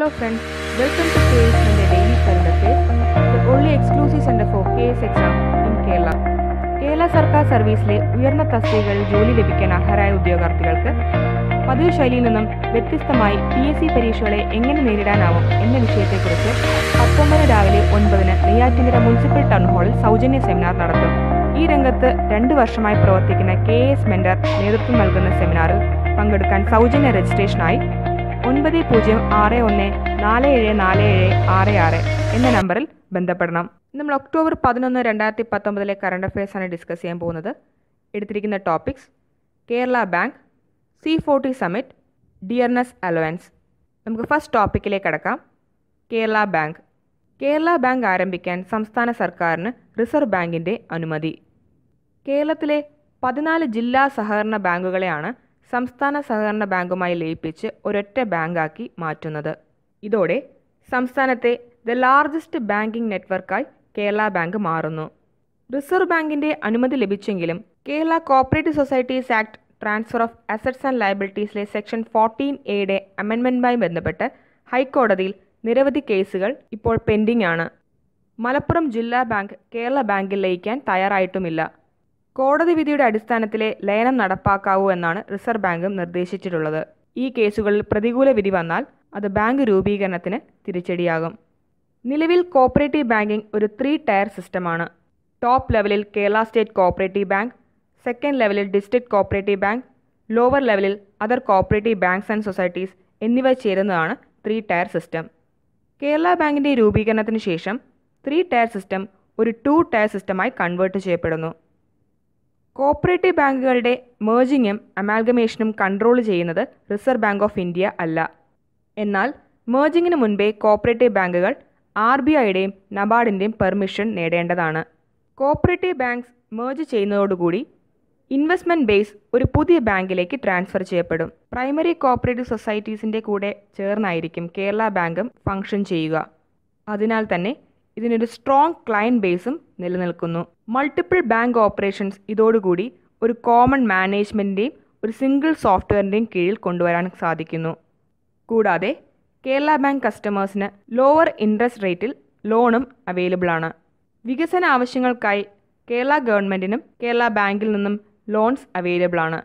Hello friends, welcome to KS Center Daily Current Affairs, the only exclusive center for KS exam in Kerala. Kerala സർക്കാർ സർവീസിലെ ഉയർന്ന തസ്തികകളിൽ ജോലി ലഭിക്കാൻ അർഹരായ ഉദ്യോഗാർത്ഥികൾക്ക് പതിവ് ശൈലിയിൽ നിന്നും വ്യത്യസ്തമായി പി എസ് സി പരീക്ഷകളെ എങ്ങനെ നേരിടാനാവും എന്ന വിഷയത്തെക്കുറിച്ച് പത്തൊമ്പത് രാവിലെ ഒൻപതിന് നെയ്യാറ്റിങ്കര മുനിസിപ്പൽ ടൗൺ ഹാളിൽ സൗജന്യ സെമിനാർ നടത്തും ഈ രംഗത്ത് രണ്ട് വർഷമായി പ്രവർത്തിക്കുന്ന കെ എസ് മെന്റർ നേതൃത്വം നൽകുന്ന സെമിനാറിൽ പങ്കെടുക്കാൻ സൗജന്യ രജിസ്ട്രേഷനായി ഒൻപത് പൂജ്യം ആറ് ഒന്ന് നാല് ഏഴ് നാല് ഏഴ് ആറ് ആറ് എന്ന നമ്പറിൽ ബന്ധപ്പെടണം നമ്മൾ ഒക്ടോബർ പതിനൊന്ന് രണ്ടായിരത്തി പത്തൊമ്പതിലെ കറണ്ട് അഫയേഴ്സ് ആണ് ഡിസ്കസ് ചെയ്യാൻ പോകുന്നത് എടുത്തിരിക്കുന്ന topics Kerala bank C forty summit dearness allowance നമുക്ക് ഫസ്റ്റ് ടോപ്പിക്കിലേക്ക് കടക്കാം കേരള ബാങ്ക് കേരള ബാങ്ക് ആരംഭിക്കാൻ സംസ്ഥാന സർക്കാരിന് റിസർവ് ബാങ്കിൻ്റെ അനുമതി കേരളത്തിലെ പതിനാല് ജില്ലാ സഹകരണ ബാങ്കുകളെയാണ് സംസ്ഥാന സഹകരണ ബാങ്കുമായി ലയിപ്പിച്ച് ഒരൊറ്റ ബാങ്കാക്കി മാറ്റുന്നത് ഇതോടെ സംസ്ഥാനത്തെ ദ ലാർജസ്റ്റ് ബാങ്കിംഗ് നെറ്റ്വർക്കായി കേരള ബാങ്ക് മാറുന്നു റിസർവ് ബാങ്കിന്റെ അനുമതി ലഭിച്ചെങ്കിലും Kerala cooperative societies act transfer of assets and ലയബിലിറ്റീസിലെ സെക്ഷൻ ഫോർട്ടീൻ എയുടെ അമെൻമെൻറ്റുമായി ബന്ധപ്പെട്ട് ഹൈക്കോടതിയിൽ നിരവധി കേസുകൾ ഇപ്പോൾ പെൻഡിംഗ് ആണ് മലപ്പുറം ജില്ലാ ബാങ്ക് കേരള ബാങ്കിൽ ലയിക്കാൻ തയ്യാറായിട്ടുമില്ല കോടതി വിധിയുടെ അടിസ്ഥാനത്തിലെ ലയനം നടപ്പാക്കാവൂ എന്നാണ് റിസർവ് ബാങ്കും നിർദ്ദേശിച്ചിട്ടുള്ളത് ഈ കേസുകളിൽ പ്രതികൂല വിധി വന്നാൽ അത് ബാങ്ക് രൂപീകരണത്തിന് തിരിച്ചടിയാകും നിലവിൽ കോപ്പറേറ്റീവ് ബാങ്കിംഗ് ഒരു ത്രീ ടയർ സിസ്റ്റമാണ് ടോപ്പ് ലെവലിൽ Kerala state cooperative bank second ലെവലിൽ ഡിസ്ട്രിക്ട് കോപ്പറേറ്റീവ് ബാങ്ക് ലോവർ ലെവലിൽ other cooperative banks and societies എന്നിവ ചേരുന്നതാണ് ത്രീ ടയർ സിസ്റ്റം കേരള ബാങ്കിൻ്റെ രൂപീകരണത്തിന് ശേഷം ത്രീ ടയർ സിസ്റ്റം ഒരു ടു ടയർ സിസ്റ്റമായി കൺവേർട്ട് ചെയ്യപ്പെടുന്നു കോപ്പറേറ്റീവ് ബാങ്കുകളുടെ മേർജിങ്ങും അമാൽഗമേഷനും കൺട്രോൾ ചെയ്യുന്നത് റിസർവ് ബാങ്ക് ഓഫ് ഇന്ത്യ അല്ല എന്നാൽ മേർജിങ്ങിന് മുൻപേ കോപ്പറേറ്റീവ് ബാങ്കുകൾ ആർ ബി ഐയുടെയും നബാർഡിൻ്റെയും പെർമിഷൻ നേടേണ്ടതാണ് കോപ്പറേറ്റീവ് ബാങ്ക്സ് മേർജ് ചെയ്യുന്നതോടുകൂടി ഇൻവെസ്റ്റ്മെൻറ്റ് ബേസ് ഒരു പുതിയ ബാങ്കിലേക്ക് ട്രാൻസ്ഫർ ചെയ്യപ്പെടും പ്രൈമറി കോപ്പറേറ്റീവ് സൊസൈറ്റീസിൻ്റെ കൂടെ ചേർന്നായിരിക്കും കേരള ബാങ്കും ഫംഗ്ഷൻ ചെയ്യുക അതിനാൽ തന്നെ ഇതിനൊരു സ്ട്രോങ് ക്ലയൻറ്റ് ബേസും നിലനിൽക്കുന്നു മൾട്ടിപ്പിൾ ബാങ്ക് ഓപ്പറേഷൻസ് ഇതോടുകൂടി ഒരു കോമൺ മാനേജ്മെൻറ്റിൻ്റെയും ഒരു സിംഗിൾ സോഫ്റ്റ്വെയറിൻ്റെയും കീഴിൽ കൊണ്ടുവരാൻ സാധിക്കുന്നു കൂടാതെ കേരള ബാങ്ക് കസ്റ്റമേഴ്സിന് ലോവർ ഇൻട്രസ്റ്റ് റേറ്റിൽ ലോണും അവൈലബിൾ ആണ് വികസന ആവശ്യങ്ങൾക്കായി കേരള ഗവൺമെൻറ്റിനും കേരള ബാങ്കിൽ നിന്നും ലോൺസ് അവൈലബിൾ ആണ്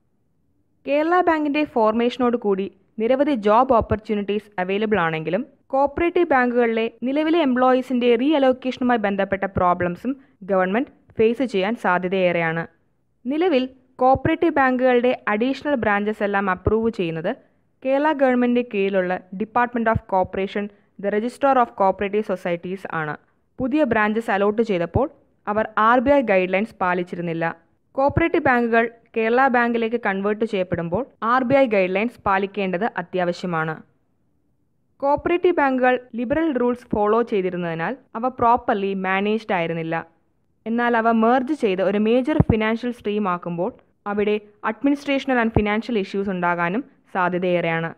കേരള ബാങ്കിൻ്റെ ഫോർമേഷനോട് കൂടി നിരവധി ജോബ് ഓപ്പർച്യൂണിറ്റീസ് അവൈലബിൾ ആണെങ്കിലും കോപ്പറേറ്റീവ് ബാങ്കുകളിലെ നിലവിലെ എംപ്ലോയീസിൻ്റെ റീ അലോക്കേഷനുമായി ബന്ധപ്പെട്ട പ്രോബ്ലംസും ഗവൺമെൻറ് ഫേസ് ചെയ്യാൻ സാധ്യതയേറെയാണ് നിലവിൽ കോപ്പറേറ്റീവ് ബാങ്കുകളുടെ അഡീഷണൽ ബ്രാഞ്ചസ് എല്ലാം അപ്രൂവ് ചെയ്യുന്നത് കേരള ഗവൺമെൻറ്റിൻ്റെ കീഴിലുള്ള department of cooperation the registrar of cooperative societies ആണ് പുതിയ ബ്രാഞ്ചസ് അലോട്ട് ചെയ്തപ്പോൾ അവർ R B I guidelines പാലിച്ചിരുന്നില്ല കോപ്പറേറ്റീവ് ബാങ്കുകൾ കേരള ബാങ്കിലേക്ക് കൺവേർട്ട് ചെയ്യപ്പെടുമ്പോൾ R B I guidelines പാലിക്കേണ്ടത് അത്യാവശ്യമാണ് കോപ്പറേറ്റീവ് ബാങ്കുകൾ ലിബറൽ റൂൾസ് ഫോളോ ചെയ്തിരുന്നതിനാൽ അവ പ്രോപ്പർലി മാനേജ്ഡ് ആയിരുന്നില്ല എന്നാൽ അവ മെർജ് ചെയ്ത് ഒരു മേജർ ഫിനാൻഷ്യൽ സ്ട്രീം ആക്കുമ്പോൾ അവിടെ അഡ്മിനിസ്ട്രേഷണൽ ആൻഡ് ഫിനാൻഷ്യൽ ഇഷ്യൂസ് ഉണ്ടാകാനും സാധ്യതയേറെയാണ്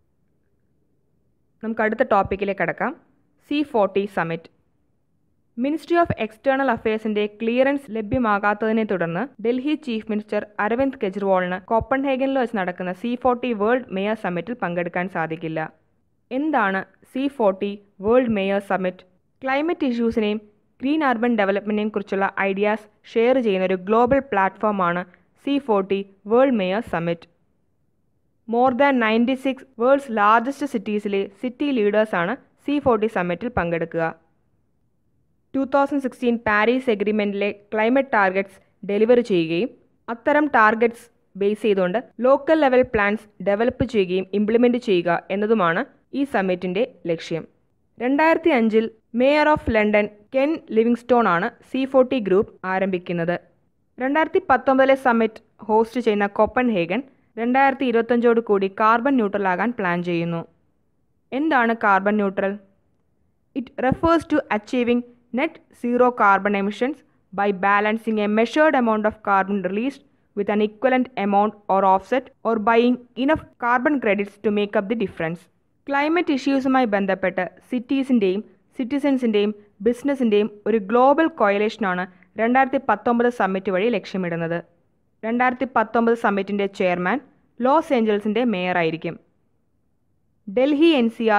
നമുക്ക് അടുത്ത ടോപ്പിക്കിലേക്ക് കടക്കാം C forty summit ministry of external അഫയേഴ്സിന്റെ ക്ലിയറൻസ് ലഭ്യമാകാത്തതിനെ തുടർന്ന് ഡൽഹി ചീഫ് മിനിസ്റ്റർ അരവിന്ദ് കെജ്രിവാളിന് കോപ്പൻഹേഗനിൽ വെച്ച് നടക്കുന്ന സി ഫോർട്ടി വേൾഡ് മേയർ സമ്മിറ്റിൽ പങ്കെടുക്കാൻ സാധിക്കില്ല എന്താണ് C forty world mayor summit climate ഇഷ്യൂസിനെയും ഗ്രീൻ അർബൻ ഡെവലപ്മെൻറ്റിനെയും കുറിച്ചുള്ള ഐഡിയാസ് ഷെയർ ചെയ്യുന്ന ഒരു ഗ്ലോബൽ പ്ലാറ്റ്ഫോമാണ് C forty world mayor summit more than ninety six world's largest സിറ്റീസിലെ സിറ്റി ലീഡേഴ്സാണ് സി ഫോർട്ടി സമ്മിറ്റിൽ പങ്കെടുക്കുക two thousand sixteen Paris എഗ്രിമെൻറ്റിലെ climate targets deliver ചെയ്യുകയും അത്തരം ടാർഗറ്റ്സ് ബേസ് ചെയ്തുകൊണ്ട് ലോക്കൽ ലെവൽ പ്ലാൻസ് ഡെവലപ്പ് ചെയ്യുകയും ഇംപ്ലിമെൻറ്റ് ചെയ്യുക എന്നതുമാണ് ഈ സമ്മിറ്റിൻ്റെ ലക്ഷ്യം രണ്ടായിരത്തി അഞ്ചിൽ mayor of London Ken Livingstone ആണ് സി ഫോർട്ടി ഗ്രൂപ്പ് ആരംഭിക്കുന്നത് രണ്ടായിരത്തി പത്തൊമ്പതിലെ സമ്മിറ്റ് ഹോസ്റ്റ് ചെയ്യുന്ന കോപ്പൻ ഹേഗൻ രണ്ടായിരത്തി ഇരുപത്തഞ്ചോട് കൂടി കാർബൺ ന്യൂട്രൽ ആകാൻ പ്ലാൻ ചെയ്യുന്നു എന്താണ് carbon neutral it refers to achieving net zero carbon emissions by balancing a measured amount of carbon released with an equivalent amount or offset or buying enough carbon credits to make up the difference. Climate ഇഷ്യൂസുമായി ബന്ധപ്പെട്ട് സിറ്റീസിൻ്റെയും സിറ്റിസൻസിൻ്റെയും ബിസിനസ്സിൻ്റെയും ഒരു global കോയലേഷനാണ് രണ്ടായിരത്തി പത്തൊമ്പത് summit വഴി ലക്ഷ്യമിടുന്നത് രണ്ടായിരത്തി പത്തൊമ്പത് സമ്മിറ്റിൻ്റെ ചെയർമാൻ ലോസ് ഏഞ്ചൽസിൻ്റെ മേയറായിരിക്കും Delhi N C R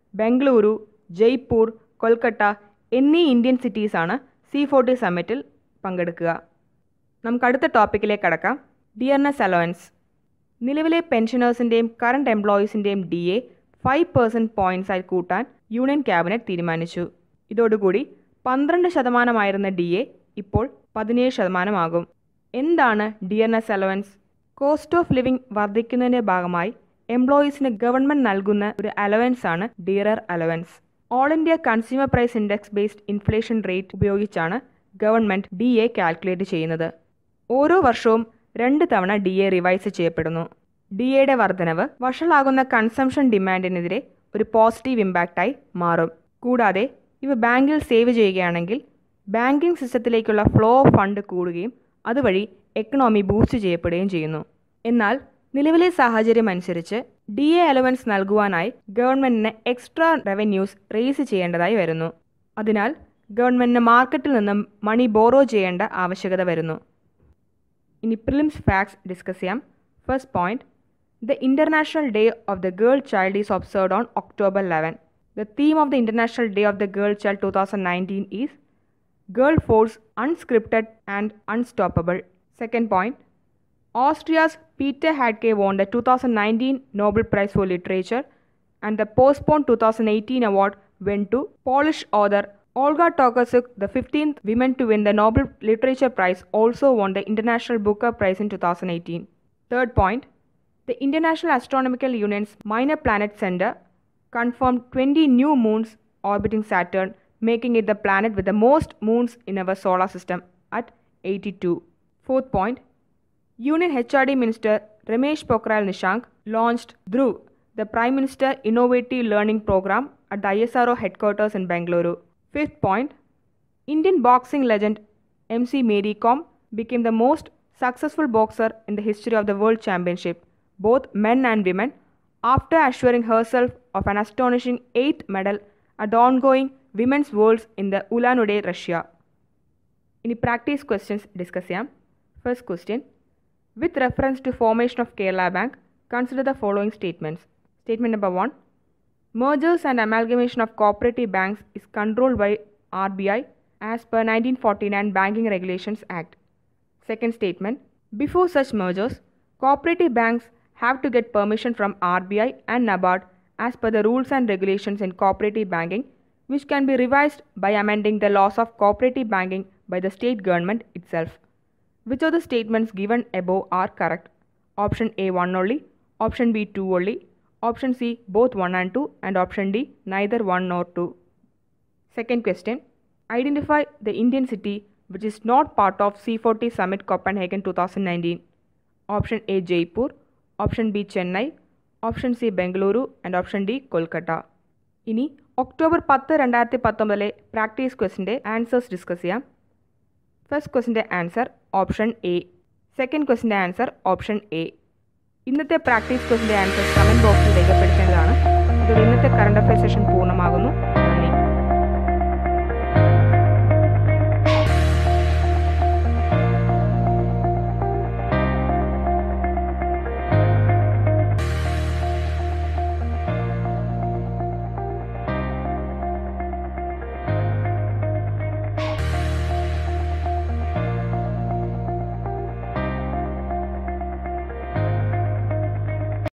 Bengaluru Jaipur Kolkata എന്നീ ഇന്ത്യൻ സിറ്റീസാണ് സി ഫോർട്ടി സമ്മിറ്റിൽ പങ്കെടുക്കുക നമുക്ക് അടുത്ത ടോപ്പിക്കിലേക്ക് കടക്കാം ഡിയർനെസ് അലോവൻസ് നിലവിലെ പെൻഷനേഴ്സിൻ്റെയും കറണ്ട് എംപ്ലോയീസിൻ്റെയും D A five percent points ആയി കൂട്ടാൻ യൂണിയൻ ക്യാബിനറ്റ് തീരുമാനിച്ചു ഇതോടുകൂടി പന്ത്രണ്ട് ശതമാനമായിരുന്ന ഡി എ ഇപ്പോൾ പതിനേഴ് ശതമാനമാകും എന്താണ് dearness allowance cost of living വർദ്ധിക്കുന്നതിൻ്റെ ഭാഗമായി എംപ്ലോയീസിന് ഗവൺമെൻറ് നൽകുന്ന ഒരു അലവൻസ് ആണ് dearer allowance all India consumer price index based inflation rate ഉപയോഗിച്ചാണ് ഗവൺമെൻറ് ഡി എ കാൽക്കുലേറ്റ് ചെയ്യുന്നത് ഓരോ വർഷവും രണ്ട് തവണ ഡി എ റിവൈസ് ചെയ്യപ്പെടുന്നു ഡി എയുടെ വർധനവ് വഷളാകുന്ന കൺസംഷൻ ഡിമാൻഡിനെതിരെ ഒരു പോസിറ്റീവ് ഇമ്പാക്റ്റായി മാറും കൂടാതെ ഇവ ബാങ്കിൽ സേവ് ചെയ്യുകയാണെങ്കിൽ ബാങ്കിംഗ് സിസ്റ്റത്തിലേക്കുള്ള ഫ്ലോ ഓഫ് ഫണ്ട് കൂടുകയും അതുവഴി എക്കണോമി ബൂസ്റ്റ് ചെയ്യപ്പെടുകയും ചെയ്യുന്നു എന്നാൽ നിലവിലെ സാഹചര്യം അനുസരിച്ച് ഡി എ അലവൻസ് നൽകുവാനായി ഗവൺമെൻറ്റിന് എക്സ്ട്രാ റവന്യൂസ് റേസ് ചെയ്യേണ്ടതായി വരുന്നു അതിനാൽ ഗവൺമെൻറ്റിന് മാർക്കറ്റിൽ നിന്നും മണി ബോറോ ചെയ്യേണ്ട ആവശ്യകത വരുന്നു ഇനി പ്രിലിംസ് ഫാക്ട്സ് ഡിസ്കസ് ചെയ്യാം first point the international day of the girl child is observed on October eleven the theme of the international day of the girl child two thousand nineteen is girl force unscripted and unstoppable second point Austria's Peter Handke won the 2019 Nobel Prize for Literature, and the postponed 2018 award went to Polish author Olga Tokarczuk, the 15th woman to win the Nobel Literature Prize, also won the International Booker Prize in 2018. Third point the International Astronomical Union's Minor Planet Center confirmed 20 new moons orbiting Saturn, making it the planet with the most moons in our solar system at 82. Fourth point Union HRD Minister Ramesh Pokhriyal Nishank launched Dhruv, the Prime Minister Innovative Learning Program at the ISRO headquarters in Bengaluru. Fifth point Indian boxing legend MC Mary Kom became the most successful boxer in the history of the World Championship, both men and women, after assuring herself of an astonishing eighth medal at the ongoing Women's Worlds in the Ulan Ude, Russia. ഇനി practice questions discuss ചെയ്യാം first question with reference to formation of Kerala bank consider the following statements statement number one mergers and amalgamation of cooperative banks is controlled by RBI as per 1949 Banking Regulations Act. Second statement Before such mergers, cooperative banks have to get permission from RBI and NABARD as per the rules and regulations in cooperative banking, which can be revised by amending the laws of cooperative banking by the state government itself. Which of the statements given above are correct? Option A 1 only, option B 2 only, option C both 1 and 2, and option D neither 1 nor 2. Second question Identify the Indian city which is not part of C40 Summit Copenhagen 2019. Option A Jaipur, option B Chennai, option C Bengaluru, and option D Kolkata. ഇനി October പത്ത് രണ്ടായിരത്തി പത്തൊമ്പതിലെ practice ക്വസ്റ്റിൻ്റെ answers discuss ചെയ്യാം first ക്വസ്റ്റിൻ്റെ answer option A second ക്വസ്റ്റിൻ്റെ answer option A ഇന്നത്തെ practice ക്വസ്റ്റിൻ്റെ ആൻസർ കമൻറ്റ് ബോക്സിൽ രേഖപ്പെടുത്തേണ്ടതാണ് ഇതോടെ ഇന്നത്തെ കറണ്ട് അഫയർ സെഷൻ പൂർണ്ണമാകുന്നു നന്ദി